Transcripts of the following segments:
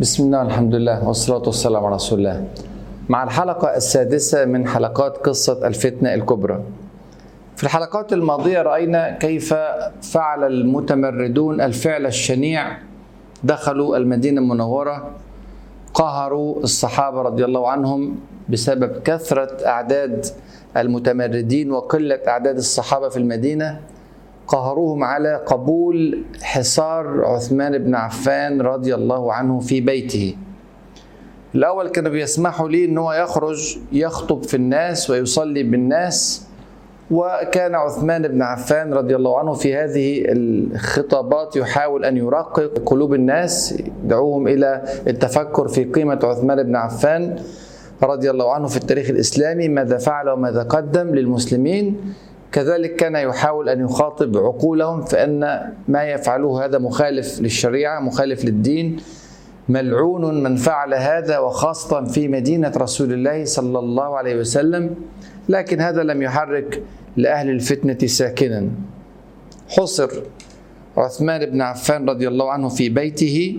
بسم الله الحمد لله والصلاة والسلام على رسول الله مع الحلقة السادسة من حلقات قصة الفتنة الكبرى في الحلقات الماضية رأينا كيف فعل المتمردون الفعل الشنيع دخلوا المدينة المنورة قهروا الصحابة رضي الله عنهم بسبب كثرة أعداد المتمردين وقلة أعداد الصحابة في المدينة قهروهم على قبول حصار عثمان بن عفان رضي الله عنه في بيته الأول كانوا بيسمحوا ليه أنه يخرج يخطب في الناس ويصلي بالناس وكان عثمان بن عفان رضي الله عنه في هذه الخطابات يحاول أن يرقق قلوب الناس يدعوهم إلى التفكر في قيمة عثمان بن عفان رضي الله عنه في التاريخ الإسلامي ماذا فعل وماذا قدم للمسلمين كذلك كان يحاول ان يخاطب عقولهم فان ما يفعله هذا مخالف للشريعه مخالف للدين ملعون من فعل هذا وخاصه في مدينه رسول الله صلى الله عليه وسلم لكن هذا لم يحرك لاهل الفتنه ساكنا حصر عثمان بن عفان رضي الله عنه في بيته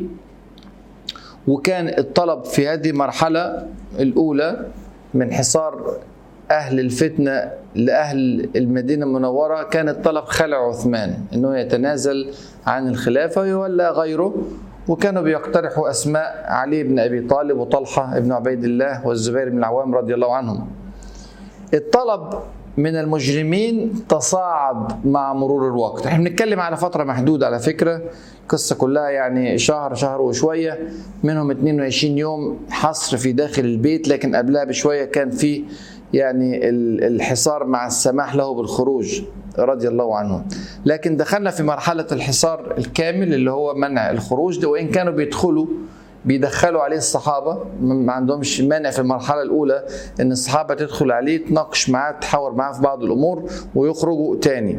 وكان الطلب في هذه المرحله الاولى من حصار أهل الفتنة لأهل المدينة المنورة كان الطلب خلع عثمان أنه يتنازل عن الخلافة ويولى غيره وكانوا بيقترحوا أسماء علي بن أبي طالب وطلحة بن عبيد الله والزبير بن العوام رضي الله عنهم الطلب من المجرمين تصاعد مع مرور الوقت احنا بنتكلم على فترة محدودة على فكرة القصة كلها يعني شهر شهر وشوية منهم 22 يوم حصر في داخل البيت لكن قبلها بشوية كان في يعني الحصار مع السماح له بالخروج رضي الله عنه لكن دخلنا في مرحلة الحصار الكامل اللي هو منع الخروج ده وإن كانوا بيدخلوا بيدخلوا عليه الصحابة ما عندهمش مانع في المرحلة الأولى إن الصحابة تدخل عليه تناقش معاه تحاور معاه في بعض الأمور ويخرجوا تاني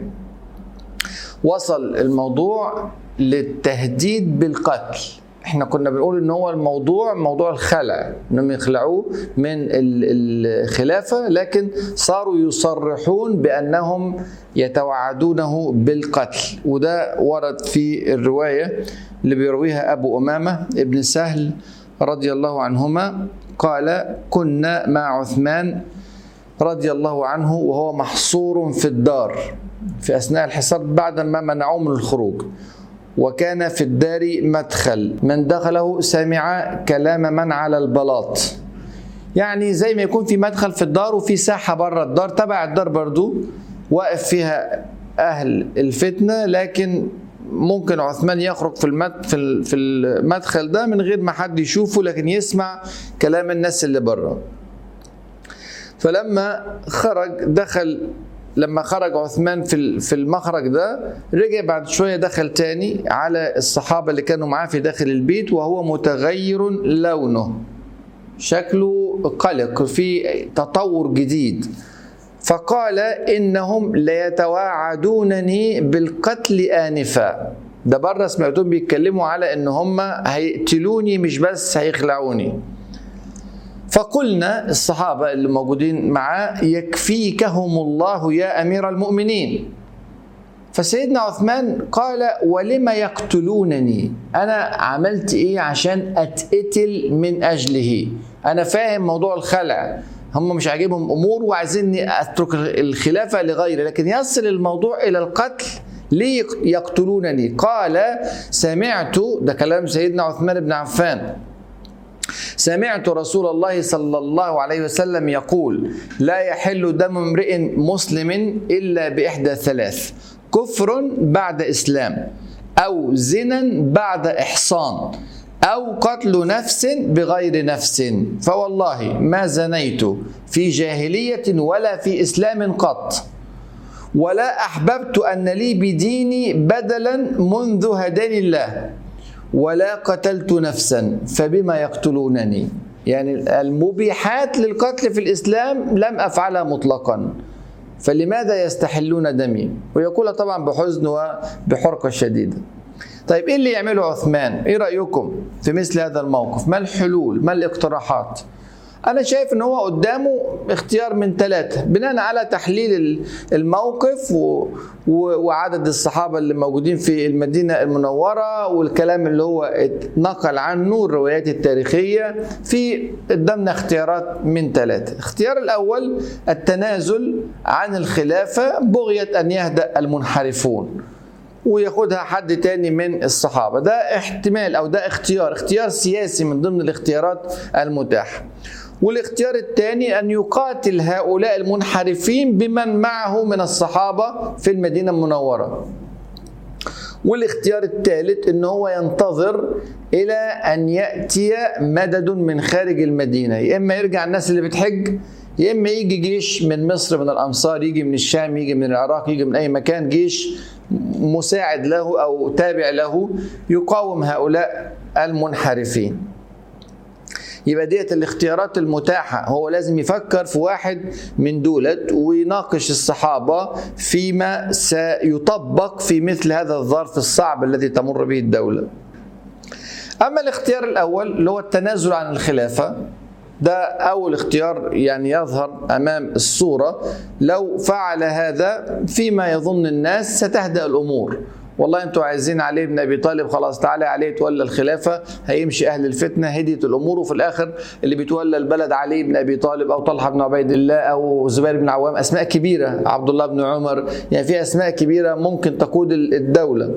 وصل الموضوع للتهديد بالقتل احنا كنا بنقول ان هو الموضوع موضوع الخلع انهم يخلعوه من الخلافه لكن صاروا يصرحون بانهم يتوعدونه بالقتل وده ورد في الروايه اللي بيرويها ابو امامه ابن سهل رضي الله عنهما قال كنا مع عثمان رضي الله عنه وهو محصور في الدار في اثناء الحصار بعد ما منعوه من الخروج وكان في الدار مدخل من دخله سمع كلام من على البلاط يعني زي ما يكون في مدخل في الدار وفي ساحه بره الدار تبع الدار برضو واقف فيها اهل الفتنه لكن ممكن عثمان يخرج في المد في المدخل ده من غير ما حد يشوفه لكن يسمع كلام الناس اللي بره فلما خرج دخل لما خرج عثمان في في المخرج ده رجع بعد شويه دخل تاني على الصحابه اللي كانوا معاه في داخل البيت وهو متغير لونه شكله قلق في تطور جديد فقال انهم ليتواعدونني بالقتل انفا ده بره سمعتهم بيتكلموا على ان هم هيقتلوني مش بس هيخلعوني فقلنا الصحابة اللي موجودين معاه يكفيكهم الله يا أمير المؤمنين فسيدنا عثمان قال ولم يقتلونني أنا عملت إيه عشان أتقتل من أجله أنا فاهم موضوع الخلع هم مش عاجبهم أمور وعايزيني أترك الخلافة لغيري لكن يصل الموضوع إلى القتل ليه يقتلونني قال سمعت ده كلام سيدنا عثمان بن عفان سمعت رسول الله صلى الله عليه وسلم يقول لا يحل دم امرئ مسلم الا باحدى ثلاث كفر بعد اسلام او زنا بعد احصان او قتل نفس بغير نفس فوالله ما زنيت في جاهليه ولا في اسلام قط ولا احببت ان لي بديني بدلا منذ هداني الله ولا قتلت نفسا فبما يقتلونني يعني المبيحات للقتل في الاسلام لم افعلها مطلقا فلماذا يستحلون دمي ويقول طبعا بحزن وبحرقه شديده طيب ايه اللي يعمله عثمان ايه رايكم في مثل هذا الموقف ما الحلول ما الاقتراحات انا شايف ان هو قدامه اختيار من ثلاثه بناء على تحليل الموقف و... وعدد الصحابه اللي موجودين في المدينه المنوره والكلام اللي هو اتنقل عنه الروايات التاريخيه في قدامنا اختيارات من ثلاثه الاختيار الاول التنازل عن الخلافه بغيه ان يهدا المنحرفون وياخدها حد تاني من الصحابة ده احتمال أو ده اختيار اختيار سياسي من ضمن الاختيارات المتاحة والاختيار الثاني أن يقاتل هؤلاء المنحرفين بمن معه من الصحابة في المدينة المنورة والاختيار الثالث ان هو ينتظر الى ان ياتي مدد من خارج المدينه يا اما يرجع الناس اللي بتحج يا اما يجي جيش من مصر من الامصار يجي من الشام يجي من العراق يجي من اي مكان جيش مساعد له او تابع له يقاوم هؤلاء المنحرفين يبقى ديت الاختيارات المتاحة هو لازم يفكر في واحد من دولت ويناقش الصحابة فيما سيطبق في مثل هذا الظرف الصعب الذي تمر به الدولة أما الاختيار الأول اللي هو التنازل عن الخلافة ده أول اختيار يعني يظهر أمام الصورة لو فعل هذا فيما يظن الناس ستهدأ الأمور والله انتوا عايزين علي بن ابي طالب خلاص تعالى عليه يتولى الخلافه هيمشي اهل الفتنه هديت الامور وفي الاخر اللي بيتولى البلد علي بن ابي طالب او طلحه بن عبيد الله او زبير بن عوام اسماء كبيره عبد الله بن عمر يعني في اسماء كبيره ممكن تقود الدوله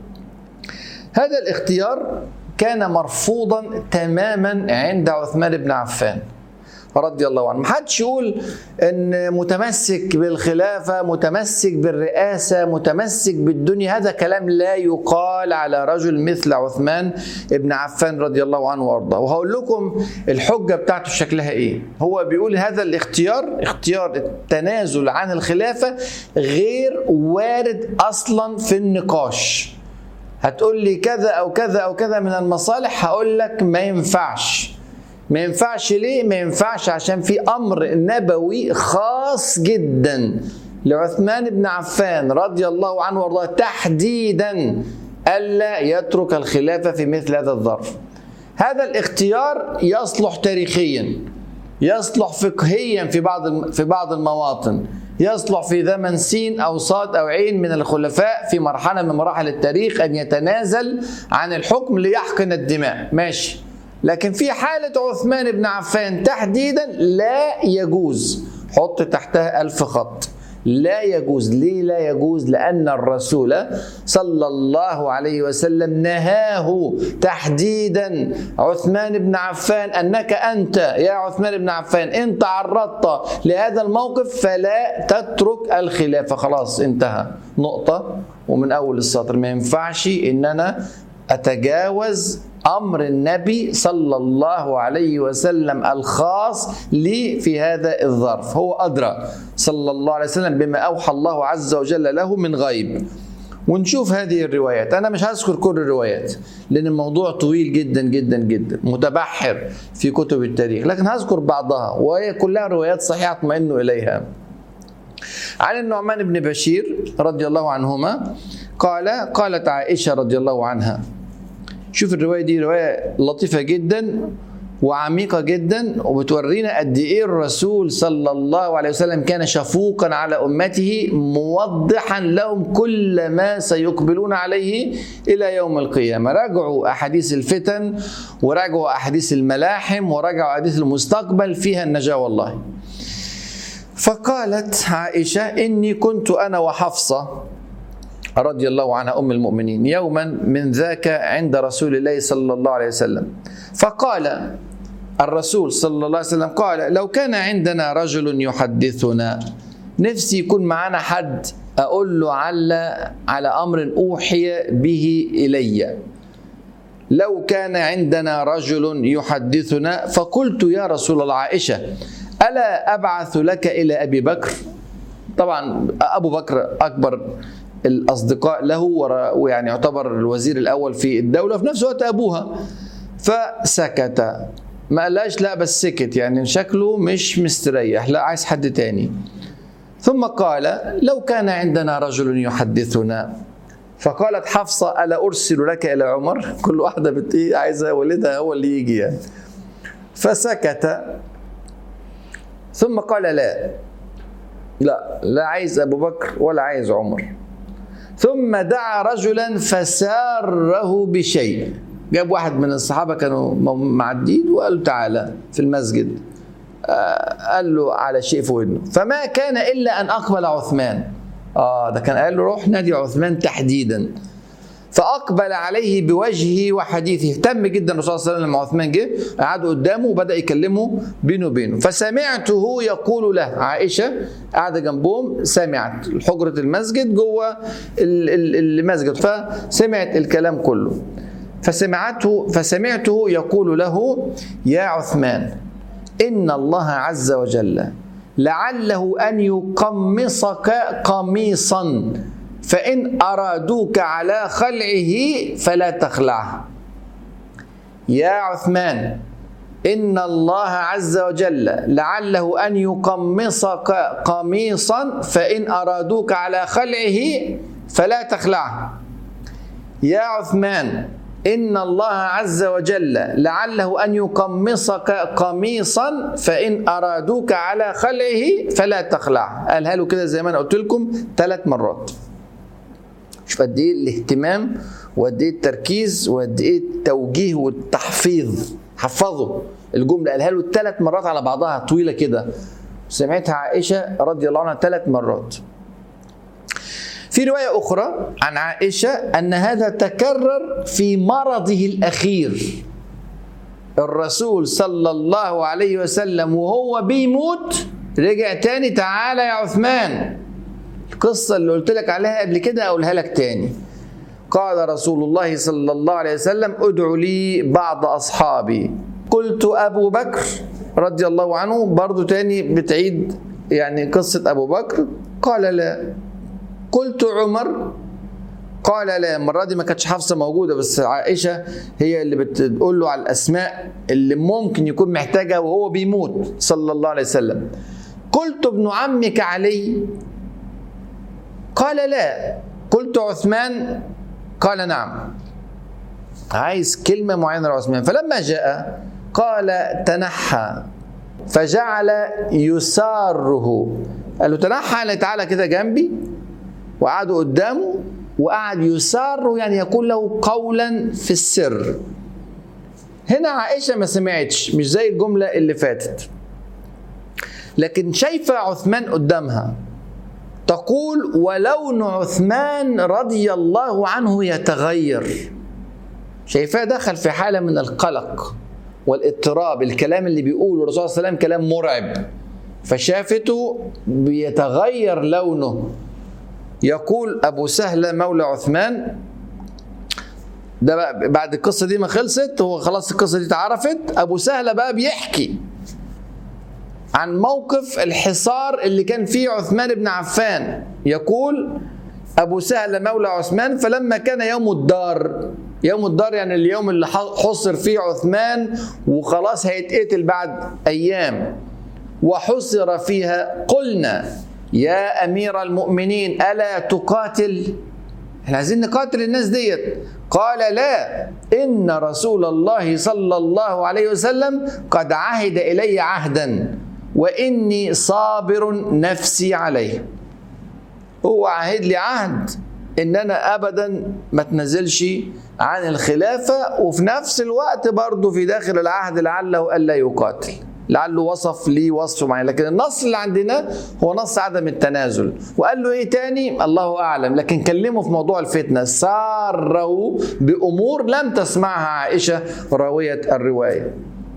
هذا الاختيار كان مرفوضا تماما عند عثمان بن عفان رضي الله عنه محدش يقول ان متمسك بالخلافة متمسك بالرئاسة متمسك بالدنيا هذا كلام لا يقال على رجل مثل عثمان بن عفان رضي الله عنه وارضاه وهقول لكم الحجة بتاعته شكلها ايه هو بيقول هذا الاختيار اختيار التنازل عن الخلافة غير وارد اصلا في النقاش هتقول لي كذا او كذا او كذا من المصالح هقول لك ما ينفعش ما ينفعش ليه؟ ما ينفعش عشان في امر نبوي خاص جدا لعثمان بن عفان رضي الله عنه وارضاه تحديدا الا يترك الخلافه في مثل هذا الظرف. هذا الاختيار يصلح تاريخيا يصلح فقهيا في بعض في بعض المواطن يصلح في زمن سين او صاد او عين من الخلفاء في مرحله من مراحل التاريخ ان يتنازل عن الحكم ليحقن الدماء ماشي لكن في حالة عثمان بن عفان تحديدا لا يجوز حط تحتها ألف خط لا يجوز ليه لا يجوز لأن الرسول صلى الله عليه وسلم نهاه تحديدا عثمان بن عفان أنك أنت يا عثمان بن عفان إن تعرضت لهذا الموقف فلا تترك الخلافة خلاص انتهى نقطة ومن أول السطر ما ينفعش إن أنا أتجاوز امر النبي صلى الله عليه وسلم الخاص لي في هذا الظرف هو ادرى صلى الله عليه وسلم بما اوحى الله عز وجل له من غيب ونشوف هذه الروايات انا مش هذكر كل الروايات لان الموضوع طويل جدا جدا جدا متبحر في كتب التاريخ لكن هذكر بعضها وهي كلها روايات صحيحه اطمئن اليها عن النعمان بن بشير رضي الله عنهما قال قالت عائشه رضي الله عنها شوف الروايه دي روايه لطيفه جدا وعميقة جدا وبتورينا قد ايه الرسول صلى الله عليه وسلم كان شفوقا على امته موضحا لهم كل ما سيقبلون عليه الى يوم القيامة راجعوا احاديث الفتن وراجعوا احاديث الملاحم وراجعوا احاديث المستقبل فيها النجاة والله فقالت عائشة اني كنت انا وحفصة رضي الله عنها ام المؤمنين يوما من ذاك عند رسول الله صلى الله عليه وسلم فقال الرسول صلى الله عليه وسلم قال لو كان عندنا رجل يحدثنا نفسي يكون معنا حد اقول له على على امر اوحي به الي لو كان عندنا رجل يحدثنا فقلت يا رسول الله عائشه الا ابعث لك الى ابي بكر طبعا ابو بكر اكبر الاصدقاء له ويعني يعتبر الوزير الاول في الدوله في نفس الوقت ابوها فسكت ما قالهاش لا بس سكت يعني شكله مش مستريح لا عايز حد تاني ثم قال لو كان عندنا رجل يحدثنا فقالت حفصة ألا أرسل لك إلى عمر كل واحدة بت عايزة ولدها هو اللي يجي يعني فسكت ثم قال لا لا لا عايز ابو بكر ولا عايز عمر ثم دعا رجلا فساره بشيء جاب واحد من الصحابه كانوا معدين وقال له تعالى في المسجد آه، قال له على شيء في ودنه فما كان الا ان اقبل عثمان اه ده كان قال له روح نادي عثمان تحديدا فاقبل عليه بوجهه وحديثه اهتم جدا الرسول صلى الله عليه وسلم لما عثمان جه قعد قدامه وبدا يكلمه بينه وبينه فسمعته يقول له عائشه قاعده جنبهم سمعت حجره المسجد جوه المسجد فسمعت الكلام كله فسمعته فسمعته يقول له يا عثمان ان الله عز وجل لعله ان يقمصك قميصا فإن أرادوك على خلعه فلا تخلعه يا عثمان إن الله عز وجل لعله أن يقمصك قميصا فإن أرادوك على خلعه فلا تخلعه يا عثمان إن الله عز وجل لعله أن يقمصك قميصا فإن أرادوك على خلعه فلا تخلعه قالها له كده زي ما أنا قلت لكم ثلاث مرات شوف قد ايه الاهتمام وقد ايه التركيز وقد ايه التوجيه والتحفيظ حفظه الجمله قالها له ثلاث مرات على بعضها طويله كده سمعتها عائشه رضي الله عنها ثلاث مرات في روايه اخرى عن عائشه ان هذا تكرر في مرضه الاخير الرسول صلى الله عليه وسلم وهو بيموت رجع تاني تعالى يا عثمان القصة اللي قلت لك عليها قبل كده أقولها لك تاني قال رسول الله صلى الله عليه وسلم ادعوا لي بعض أصحابي قلت أبو بكر رضي الله عنه برضو تاني بتعيد يعني قصة أبو بكر قال لا قلت عمر قال لا المرة دي ما كانتش حفصة موجودة بس عائشة هي اللي بتقول له على الأسماء اللي ممكن يكون محتاجها وهو بيموت صلى الله عليه وسلم قلت ابن عمك علي قال لا قلت عثمان قال نعم عايز كلمة معينة لعثمان فلما جاء قال تنحى فجعل يساره قال له تنحى يعني تعالى كده جنبي وقعدوا قدامه وقعد يساره يعني يقول له قولا في السر هنا عائشة ما سمعتش مش زي الجملة اللي فاتت لكن شايفة عثمان قدامها تقول ولون عثمان رضي الله عنه يتغير شايفاه دخل في حاله من القلق والاضطراب الكلام اللي بيقوله الرسول صلى الله عليه وسلم كلام مرعب فشافته بيتغير لونه يقول ابو سهله مولى عثمان ده بقى بعد القصه دي ما خلصت هو خلاص القصه دي اتعرفت ابو سهله بقى بيحكي عن موقف الحصار اللي كان فيه عثمان بن عفان يقول أبو سهل مولى عثمان فلما كان يوم الدار يوم الدار يعني اليوم اللي حصر فيه عثمان وخلاص هيتقتل بعد أيام وحصر فيها قلنا يا أمير المؤمنين ألا تقاتل احنا عايزين نقاتل الناس ديت قال لا إن رسول الله صلى الله عليه وسلم قد عهد إلي عهدا واني صابر نفسي عليه هو عهد لي عهد ان انا ابدا ما تنزلش عن الخلافه وفي نفس الوقت برضه في داخل العهد لعله الا يقاتل لعله وصف لي وصف معين لكن النص اللي عندنا هو نص عدم التنازل وقال له ايه تاني الله اعلم لكن كلمه في موضوع الفتنه ساره بامور لم تسمعها عائشه راويه الروايه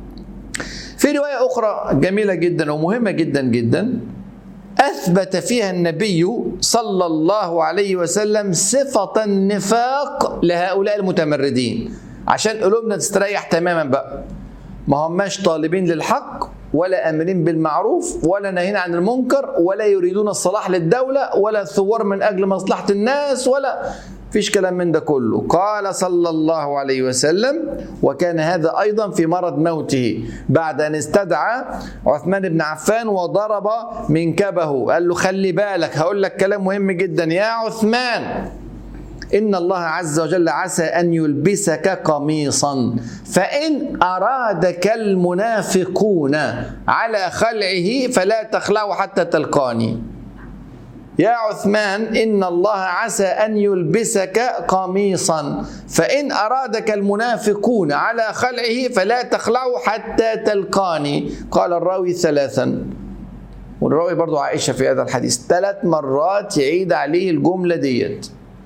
في رواية أخرى جميلة جدا ومهمة جدا جدا أثبت فيها النبي صلى الله عليه وسلم صفة النفاق لهؤلاء المتمردين عشان قلوبنا تستريح تماما بقى ما هماش طالبين للحق ولا امرين بالمعروف ولا ناهين عن المنكر ولا يريدون الصلاح للدوله ولا الثوار من اجل مصلحه الناس ولا فيش كلام من ده كله قال صلى الله عليه وسلم وكان هذا أيضا في مرض موته بعد أن استدعى عثمان بن عفان وضرب منكبه قال له خلي بالك هقول لك كلام مهم جدا يا عثمان إن الله عز وجل عسى أن يلبسك قميصا فإن أرادك المنافقون على خلعه فلا تخلعه حتى تلقاني يا عثمان إن الله عسى أن يلبسك قميصا فإن أرادك المنافقون على خلعه فلا تخلعه حتى تلقاني قال الراوي ثلاثا والراوي برضو عائشة في هذا الحديث ثلاث مرات يعيد عليه الجملة ديت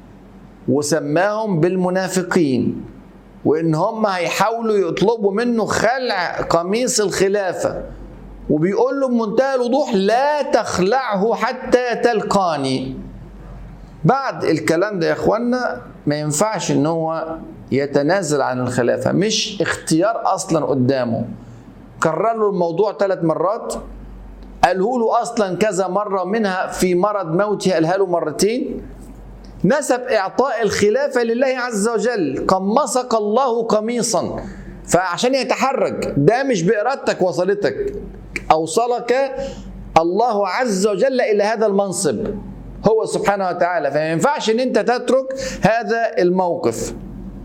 وسماهم بالمنافقين وإن هم هيحاولوا يطلبوا منه خلع قميص الخلافة وبيقول له بمنتهى الوضوح لا تخلعه حتى تلقاني بعد الكلام ده يا اخوانا ما ينفعش ان هو يتنازل عن الخلافه مش اختيار اصلا قدامه كرر له الموضوع ثلاث مرات قاله له اصلا كذا مره منها في مرض موته قالها له مرتين نسب اعطاء الخلافه لله عز وجل قمصك الله قميصا فعشان يتحرك ده مش بارادتك وصلتك اوصلك الله عز وجل الى هذا المنصب هو سبحانه وتعالى فما ينفعش ان انت تترك هذا الموقف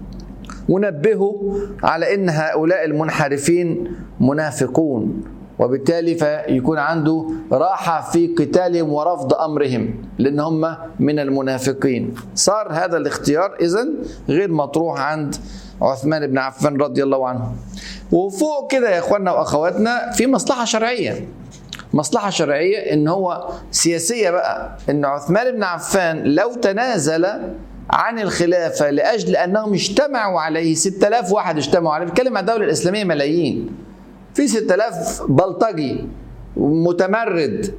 ونبهه على ان هؤلاء المنحرفين منافقون وبالتالي فيكون عنده راحة في قتالهم ورفض أمرهم لأن هم من المنافقين صار هذا الاختيار إذن غير مطروح عند عثمان بن عفان رضي الله عنه وفوق كده يا اخواننا واخواتنا في مصلحه شرعيه مصلحه شرعيه ان هو سياسيه بقى ان عثمان بن عفان لو تنازل عن الخلافه لاجل انهم اجتمعوا عليه 6000 واحد اجتمعوا عليه بيتكلم عن الدوله الاسلاميه ملايين في 6000 بلطجي متمرد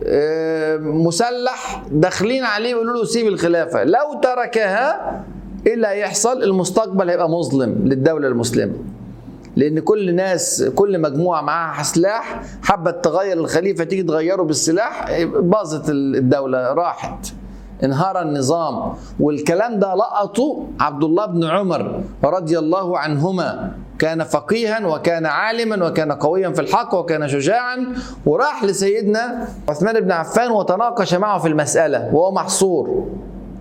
مسلح داخلين عليه يقولوا له سيب الخلافه لو تركها ايه اللي هيحصل المستقبل هيبقى مظلم للدوله المسلمه لان كل ناس كل مجموعه معاها سلاح حبت تغير الخليفه تيجي تغيره بالسلاح باظت الدوله راحت انهار النظام والكلام ده لقطه عبد الله بن عمر رضي الله عنهما كان فقيها وكان عالما وكان قويا في الحق وكان شجاعا وراح لسيدنا عثمان بن عفان وتناقش معه في المساله وهو محصور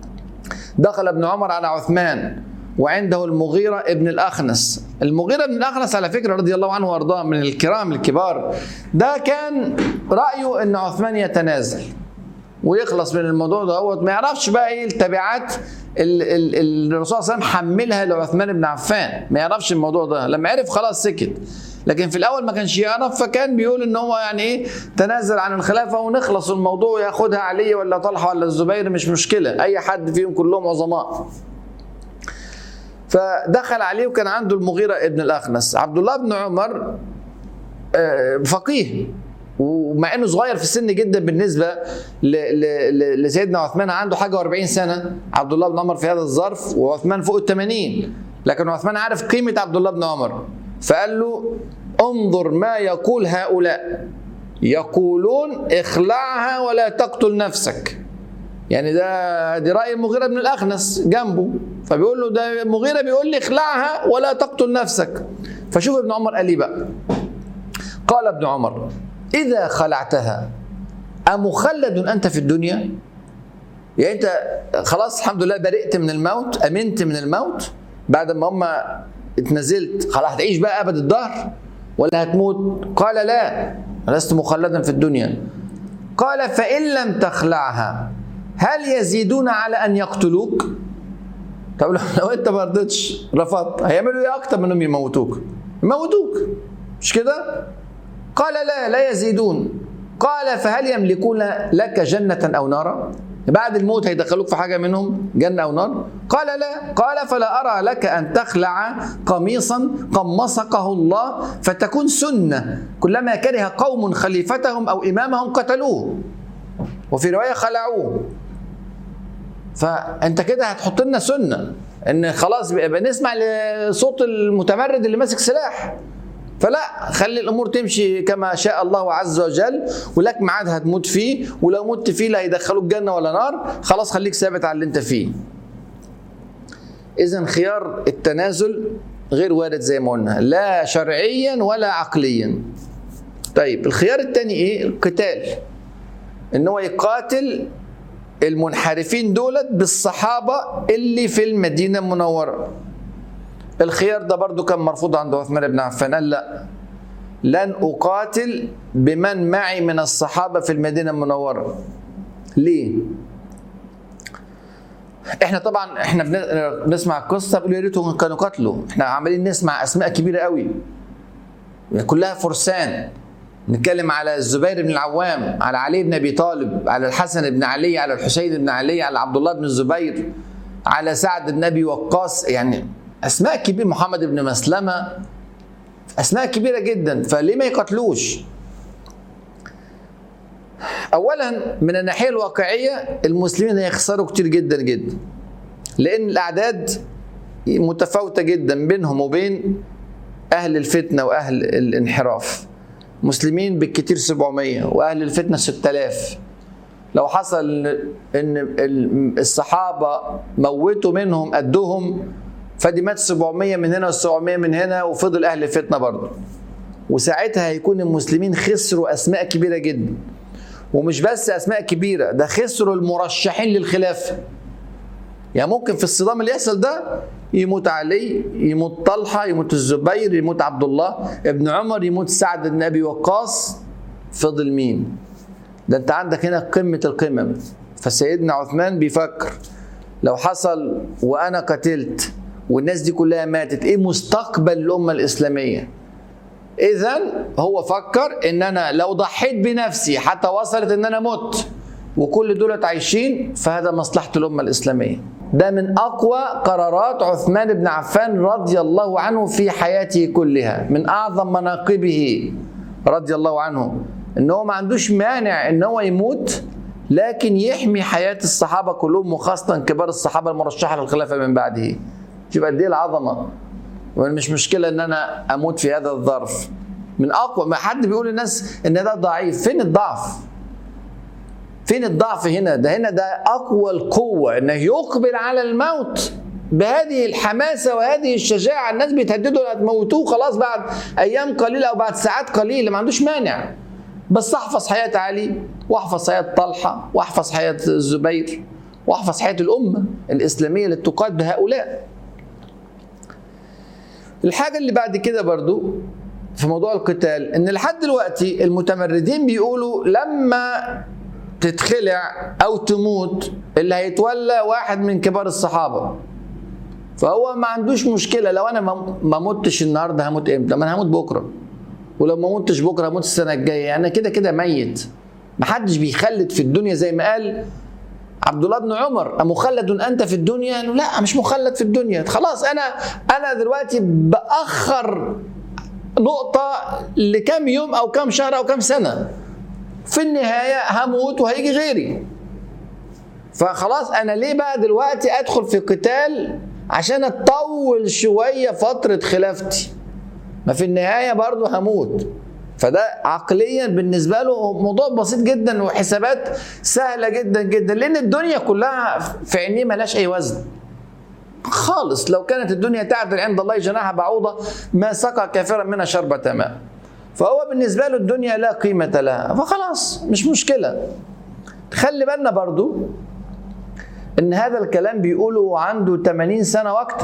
دخل ابن عمر على عثمان وعنده المغيرة ابن الأخنس المغيرة ابن الأخنس على فكرة رضي الله عنه وأرضاه من الكرام الكبار ده كان رأيه أن عثمان يتنازل ويخلص من الموضوع ده ما يعرفش بقى ايه التبعات الرسول صلى الله عليه وسلم حملها لعثمان بن عفان ما يعرفش الموضوع ده لما عرف خلاص سكت لكن في الاول ما كانش يعرف فكان بيقول ان هو يعني ايه تنازل عن الخلافه ونخلص الموضوع ياخدها علي ولا طلحه ولا الزبير مش مشكله اي حد فيهم كلهم عظماء فدخل عليه وكان عنده المغيرة ابن الأخنس عبد الله بن عمر فقيه ومع انه صغير في السن جدا بالنسبه لسيدنا عثمان عنده حاجه و40 سنه عبد الله بن عمر في هذا الظرف وعثمان فوق ال 80 لكن عثمان عارف قيمه عبد الله بن عمر فقال له انظر ما يقول هؤلاء يقولون اخلعها ولا تقتل نفسك يعني ده دي راي المغيره بن الاخنس جنبه فبيقول له ده المغيره بيقول لي اخلعها ولا تقتل نفسك فشوف ابن عمر قال لي بقى قال ابن عمر اذا خلعتها امخلد انت في الدنيا يعني انت خلاص الحمد لله برئت من الموت امنت من الموت بعد ما هم اتنزلت خلاص هتعيش بقى ابد الدهر ولا هتموت قال لا لست مخلدا في الدنيا قال فان لم تخلعها هل يزيدون على ان يقتلوك؟ طب لو انت ما رضيتش رفضت هيعملوا ايه اكتر من انهم يموتوك؟ يموتوك مش كده؟ قال لا لا يزيدون قال فهل يملكون لك جنة أو نارا؟ بعد الموت هيدخلوك في حاجة منهم جنة أو نار؟ قال لا قال فلا أرى لك أن تخلع قميصا قمصقه الله فتكون سنة كلما كره قوم خليفتهم أو إمامهم قتلوه وفي رواية خلعوه فانت كده هتحط لنا سنه ان خلاص بقى نسمع لصوت المتمرد اللي ماسك سلاح فلا خلي الامور تمشي كما شاء الله عز وجل ولك ميعاد هتموت فيه ولو مت فيه لا هيدخلوك جنه ولا نار خلاص خليك ثابت على اللي انت فيه اذا خيار التنازل غير وارد زي ما قلنا لا شرعيا ولا عقليا طيب الخيار الثاني ايه القتال ان هو يقاتل المنحرفين دولت بالصحابة اللي في المدينة المنورة الخيار ده برضو كان مرفوض عند عثمان بن عفان قال لا لن أقاتل بمن معي من الصحابة في المدينة المنورة ليه؟ احنا طبعا احنا بنسمع القصه بيقولوا يا ريتهم كانوا قتلوا احنا عمالين نسمع اسماء كبيره قوي كلها فرسان نتكلم على الزبير بن العوام على علي بن ابي طالب على الحسن بن علي على الحسين بن علي على عبد الله بن الزبير على سعد بن ابي وقاص يعني اسماء كبيره محمد بن مسلمه اسماء كبيره جدا فليه ما يقتلوش اولا من الناحيه الواقعيه المسلمين هيخسروا كتير جدا جدا لان الاعداد متفاوته جدا بينهم وبين اهل الفتنه واهل الانحراف مسلمين بالكتير 700 واهل الفتنه 6000 لو حصل ان الصحابه موتوا منهم قدهم فدي مات 700 من هنا و700 من هنا وفضل اهل الفتنه برضه وساعتها هيكون المسلمين خسروا اسماء كبيره جدا ومش بس اسماء كبيره ده خسروا المرشحين للخلافه يعني ممكن في الصدام اللي يحصل ده يموت علي يموت طلحه يموت الزبير يموت عبد الله ابن عمر يموت سعد بن ابي وقاص فضل مين ده انت عندك هنا قمه القمم فسيدنا عثمان بيفكر لو حصل وانا قتلت والناس دي كلها ماتت ايه مستقبل الامه الاسلاميه اذا هو فكر ان انا لو ضحيت بنفسي حتى وصلت ان انا مت وكل دولت عايشين فهذا مصلحه الامه الاسلاميه ده من اقوى قرارات عثمان بن عفان رضي الله عنه في حياته كلها من اعظم مناقبه رضي الله عنه ان هو ما عندوش مانع ان هو يموت لكن يحمي حياه الصحابه كلهم وخاصه كبار الصحابه المرشحه للخلافه من بعده شوف قد ايه العظمه مش مشكله ان انا اموت في هذا الظرف من اقوى ما حد بيقول للناس ان ده ضعيف فين الضعف فين الضعف هنا ده هنا ده اقوى القوه انه يقبل على الموت بهذه الحماسة وهذه الشجاعة الناس بيتهددوا هتموتوه خلاص بعد أيام قليلة أو بعد ساعات قليلة ما عندوش مانع بس أحفظ حياة علي وأحفظ حياة طلحة وأحفظ حياة الزبير وأحفظ حياة الأمة الإسلامية اللي تقاد بهؤلاء الحاجة اللي بعد كده برضو في موضوع القتال ان لحد دلوقتي المتمردين بيقولوا لما تتخلع او تموت اللي هيتولى واحد من كبار الصحابه فهو ما عندوش مشكله لو انا ما متش النهارده هموت امتى ما انا هموت بكره ولو ما متش بكره هموت السنه الجايه يعني انا كده كده ميت ما حدش بيخلد في الدنيا زي ما قال عبد الله بن عمر أمخلد أنت في الدنيا؟ لا مش مخلد في الدنيا خلاص أنا أنا دلوقتي بأخر نقطة لكم يوم أو كم شهر أو كم سنة في النهاية هموت وهيجي غيري فخلاص أنا ليه بقى دلوقتي أدخل في قتال عشان أطول شوية فترة خلافتي ما في النهاية برضو هموت فده عقليا بالنسبة له موضوع بسيط جدا وحسابات سهلة جدا جدا لأن الدنيا كلها في عينيه ملاش أي وزن خالص لو كانت الدنيا تعدل عند الله جناح بعوضة ما سقى كافرا منها شربة ماء فهو بالنسبة له الدنيا لا قيمة لها فخلاص مش مشكلة خلي بالنا برضو ان هذا الكلام بيقوله عنده 80 سنة واكتر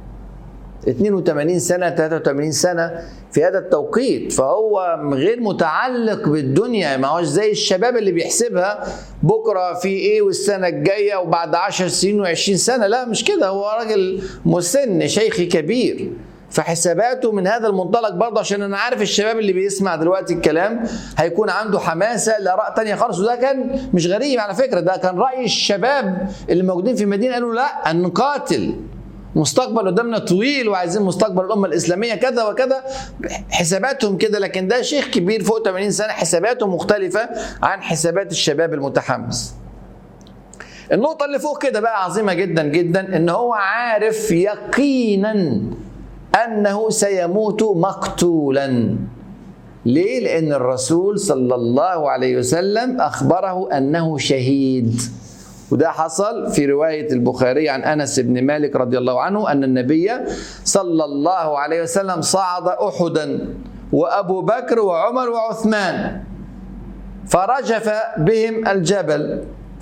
82 سنة 83 سنة في هذا التوقيت فهو غير متعلق بالدنيا ما هوش زي الشباب اللي بيحسبها بكرة في ايه والسنة الجاية وبعد 10 سنين و20 سنة لا مش كده هو راجل مسن شيخي كبير فحساباته من هذا المنطلق برضه عشان انا عارف الشباب اللي بيسمع دلوقتي الكلام هيكون عنده حماسه لاراء تانية خالص وده كان مش غريب على فكره ده كان راي الشباب اللي موجودين في المدينه قالوا لا نقاتل مستقبل قدامنا طويل وعايزين مستقبل الامه الاسلاميه كذا وكذا حساباتهم كده لكن ده شيخ كبير فوق 80 سنه حساباته مختلفه عن حسابات الشباب المتحمس النقطة اللي فوق كده بقى عظيمة جدا جدا ان هو عارف يقينا انه سيموت مقتولا ليه؟ لأن الرسول صلى الله عليه وسلم أخبره أنه شهيد وده حصل في رواية البخاري عن أنس بن مالك رضي الله عنه أن النبي صلى الله عليه وسلم صعد أحدا وأبو بكر وعمر وعثمان فرجف بهم الجبل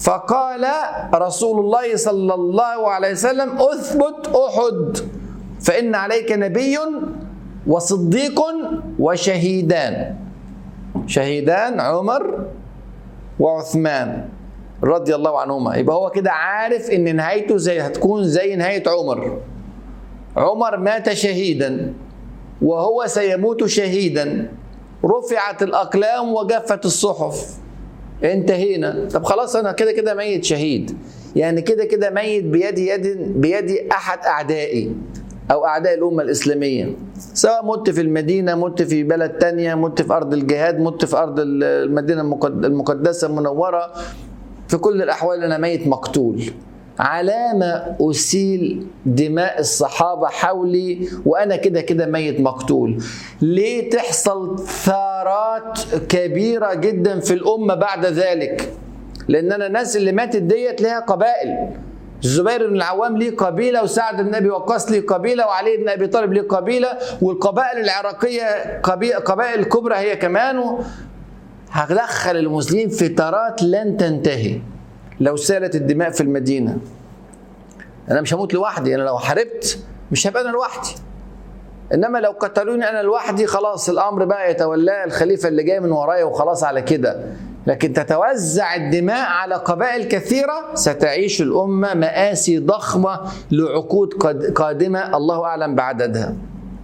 فقال رسول الله صلى الله عليه وسلم اثبت احد فان عليك نبي وصديق وشهيدان شهيدان عمر وعثمان رضي الله عنهما يبقى هو كده عارف ان نهايته زي هتكون زي نهايه عمر عمر مات شهيدا وهو سيموت شهيدا رفعت الاقلام وجفت الصحف انتهينا طب خلاص انا كده كده ميت شهيد يعني كده كده ميت بيد يد بيد احد اعدائي او اعداء الامه الاسلاميه سواء مت في المدينه مت في بلد تانية مت في ارض الجهاد مت في ارض المدينه المقدسه المنوره في كل الاحوال انا ميت مقتول علامة أسيل دماء الصحابة حولي وأنا كده كده ميت مقتول ليه تحصل ثارات كبيرة جدا في الأمة بعد ذلك لأن أنا الناس اللي ماتت ديت لها قبائل الزبير بن العوام ليه قبيلة وسعد بن أبي وقاص ليه قبيلة وعلي بن أبي طالب ليه قبيلة والقبائل العراقية قبائل كبرى هي كمان هدخل المسلمين في ثارات لن تنتهي لو سالت الدماء في المدينة أنا مش هموت لوحدي أنا لو حاربت مش هبقى أنا لوحدي إنما لو قتلوني أنا لوحدي خلاص الأمر بقى يتولاه الخليفة اللي جاي من ورايا وخلاص على كده لكن تتوزع الدماء على قبائل كثيرة ستعيش الأمة مآسي ضخمة لعقود قادمة الله أعلم بعددها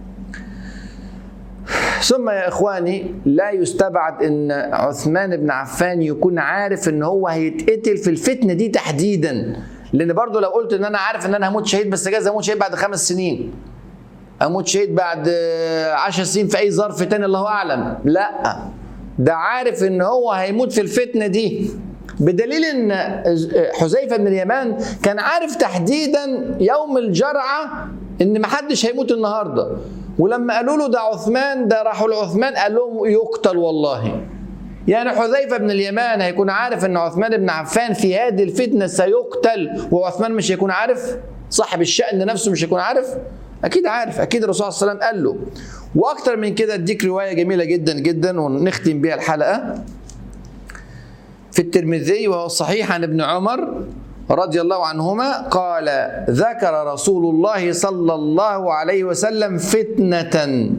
ثم يا اخواني لا يستبعد ان عثمان بن عفان يكون عارف ان هو هيتقتل في الفتنه دي تحديدا لان برضه لو قلت ان انا عارف ان انا هموت شهيد بس جايز اموت شهيد بعد خمس سنين اموت شهيد بعد عشر سنين في اي ظرف تاني الله اعلم لا ده عارف ان هو هيموت في الفتنه دي بدليل ان حذيفه بن اليمان كان عارف تحديدا يوم الجرعه ان محدش هيموت النهارده ولما قالوا له ده عثمان ده راحوا لعثمان قال لهم يقتل والله يعني حذيفه بن اليمان هيكون عارف ان عثمان بن عفان في هذه الفتنه سيقتل وعثمان مش هيكون عارف صاحب الشأن نفسه مش هيكون عارف اكيد عارف اكيد الرسول صلى الله عليه وسلم قال له واكتر من كده اديك روايه جميله جدا جدا ونختم بيها الحلقه في الترمذي وهو صحيح عن ابن عمر رضي الله عنهما قال ذكر رسول الله صلى الله عليه وسلم فتنه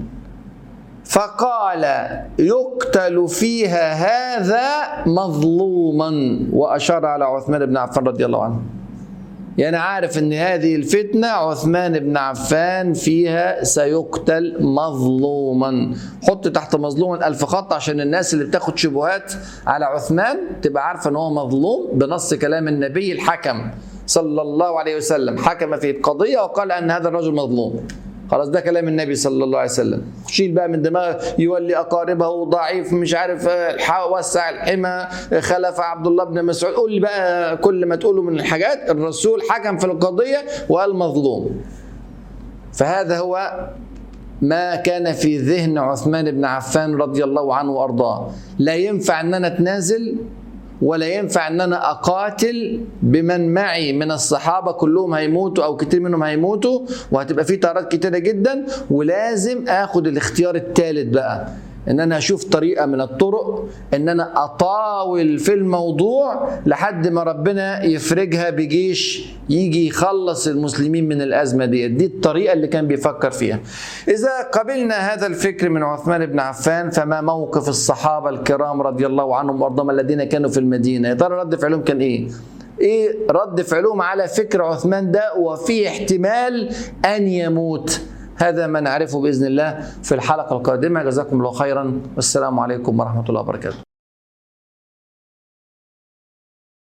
فقال يقتل فيها هذا مظلوما واشار على عثمان بن عفان رضي الله عنه يعني عارف ان هذه الفتنه عثمان بن عفان فيها سيقتل مظلوما حط تحت مظلوما الف خط عشان الناس اللي بتاخد شبهات على عثمان تبقى عارفه ان هو مظلوم بنص كلام النبي الحكم صلى الله عليه وسلم حكم في القضيه وقال ان هذا الرجل مظلوم خلاص ده كلام النبي صلى الله عليه وسلم شيل بقى من دماغه يولي اقاربه ضعيف مش عارف وسع الحمى خلف عبد الله بن مسعود قول لي بقى كل ما تقوله من الحاجات الرسول حكم في القضيه وقال مظلوم فهذا هو ما كان في ذهن عثمان بن عفان رضي الله عنه وارضاه لا ينفع ان انا اتنازل ولا ينفع ان انا اقاتل بمن معي من الصحابه كلهم هيموتوا او كتير منهم هيموتوا وهتبقى في طيارات كتيره جدا ولازم اخد الاختيار الثالث بقى ان انا اشوف طريقه من الطرق ان انا اطاول في الموضوع لحد ما ربنا يفرجها بجيش يجي يخلص المسلمين من الازمه دي دي الطريقه اللي كان بيفكر فيها اذا قبلنا هذا الفكر من عثمان بن عفان فما موقف الصحابه الكرام رضي الله عنهم وارضاهم الذين كانوا في المدينه يا ترى رد فعلهم كان ايه ايه رد فعلهم على فكر عثمان ده وفي احتمال ان يموت هذا ما نعرفه باذن الله في الحلقه القادمه جزاكم الله خيرا والسلام عليكم ورحمه الله وبركاته